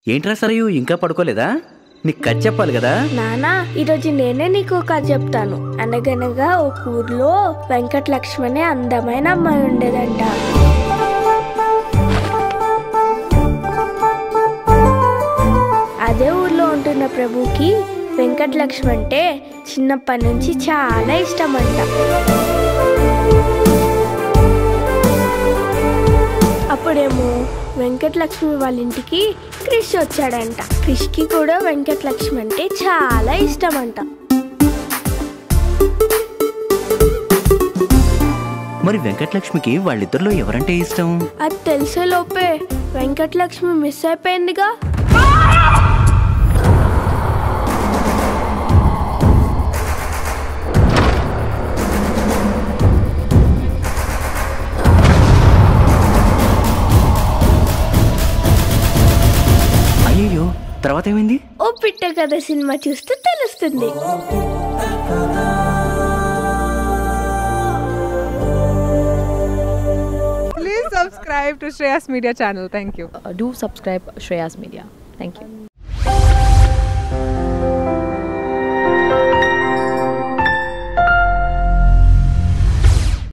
ఏంట్రా సరయు ఇంకా పడుకోలేదా నీకు కథ చెప్పాలి కదా నానా ఈరోజు నేనే నీకు కథ చెప్తాను అనగనగా ఒక ఊర్లో వెంకట లక్ష్మి అనే అందమైన అమ్మాయి ఉండేదంట అదే ఊర్లో ఉంటున్న ప్రభుకి వెంకట లక్ష్మి అంటే చిన్నప్పటి నుంచి చాలా ఇష్టం అంట అప్పుడేమో వెంకటలక్ష్మి వాళ్ళ ఇంటికి క్రిష్ వచ్చాడంట క్రిష్కి కూడా వెంకటలక్ష్మి అంటే చాలా ఇష్టం అంట మరి వెంకటలక్ష్మికి వాళ్ళిద్దరిలో ఎవరంటే ఇష్టం అది తెలిసే లోపే వెంకటలక్ష్మి మిస్ అయిపోయిందిగా అయ్యయ్యో తర్వాత ఏమైంది ఓ పిట్ట కథ సినిమా చూస్తే తెలుస్తుంది Please subscribe to Shreyas Media channel. Thank you. uh, do subscribe Shreya's Media. Thank you.